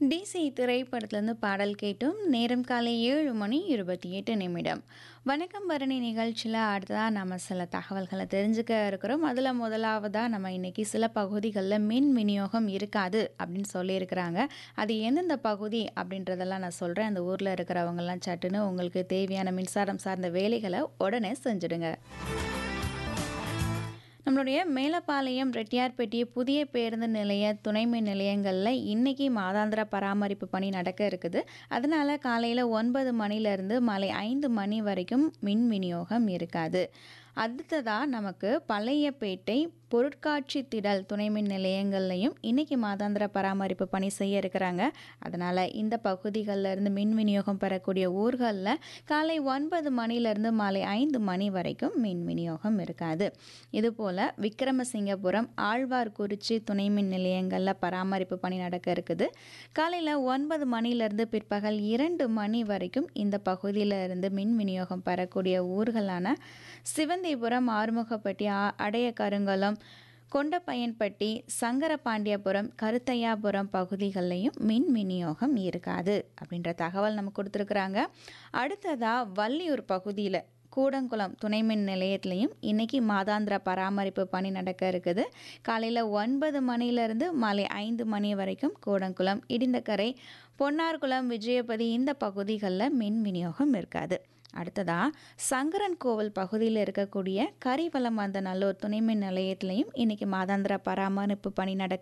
DC திரைப்படத்திலிருந்து பாடல் கேட்டும் நேரம் காலை ஏழு மணி இருபத்தி எட்டு நிமிடம் வணக்கம் பரணி நிகழ்ச்சியில் அடுத்ததாக நம்ம சில தகவல்களை தெரிஞ்சுக்க இருக்கிறோம் அதில் முதலாவதாக நம்ம இன்னைக்கு சில பகுதிகளில் மின் விநியோகம் இருக்காது அப்படின்னு சொல்லியிருக்கிறாங்க அது எந்தெந்த பகுதி அப்படின்றதெல்லாம் நான் சொல்கிறேன் அந்த ஊரில் இருக்கிறவங்கெல்லாம் சட்டுன்னு உங்களுக்கு தேவையான மின்சாரம் சார்ந்த வேலைகளை உடனே செஞ்சுடுங்க நம்மளுடைய மேலப்பாளையம் ரெட்டியார்பேட்டை புதிய பேருந்து நிலைய துணை மின் நிலையங்களில் இன்னைக்கு மாதாந்திர பராமரிப்பு பணி நடக்க இருக்குது அதனால காலையில் ஒன்பது மணிலேருந்து மாலை ஐந்து மணி வரைக்கும் மின் விநியோகம் இருக்காது அடுத்ததாக நமக்கு பழையப்பேட்டை பொருட்காட்சி திடல் துணை மின் நிலையங்கள்லையும் இன்னைக்கு மாதாந்திர பராமரிப்பு பணி செய்ய இருக்கிறாங்க அதனால் இந்த பகுதிகளில் இருந்து மின் விநியோகம் பெறக்கூடிய ஊர்களில் காலை ஒன்பது மணிலேருந்து மாலை ஐந்து மணி வரைக்கும் மின் விநியோகம் இருக்காது இதுபோல் விக்ரமசிங்கபுரம் ஆழ்வார்குறிச்சி துணை மின் நிலையங்களில் பராமரிப்பு பணி நடக்க இருக்குது காலையில் ஒன்பது மணிலேருந்து பிற்பகல் இரண்டு மணி வரைக்கும் இந்த பகுதியில் இருந்து மின் விநியோகம் பெறக்கூடிய ஊர்களான சிவந்திபுரம் ஆறுமுகப்பட்டி ஆ- அடைய கருங்கலம் கொண்டப்பயன்பட்டி சங்கரபாண்டியபுரம் கருத்தையாபுரம் பகுதிகளிலையும் மின் விநியோகம் இருக்காது அப்படின்ற தகவல் நமக்கு கொடுத்துருக்குறாங்க அடுத்ததாக வள்ளியூர் பகுதியில் கூடங்குளம் துணை மின் நிலையத்திலையும் இன்னைக்கு மாதாந்திர பராமரிப்பு பணி நடக்க இருக்குது காலையில் ஒன்பது மணிலேருந்து மாலை ஐந்து மணி வரைக்கும் கூடங்குளம் இடிந்தக்கரை பொன்னார்குளம் விஜயபதி இந்த பகுதிகளில் மின் விநியோகம் இருக்காது அடுத்ததா சங்கரன் கோவில் பகுதியில் இருக்கக்கூடிய கரிவலம் வந்த நல்லூர் துணை மின் நிலையத்திலையும் இன்னைக்கு மாதாந்திர பராமரிப்பு பணி நடக்க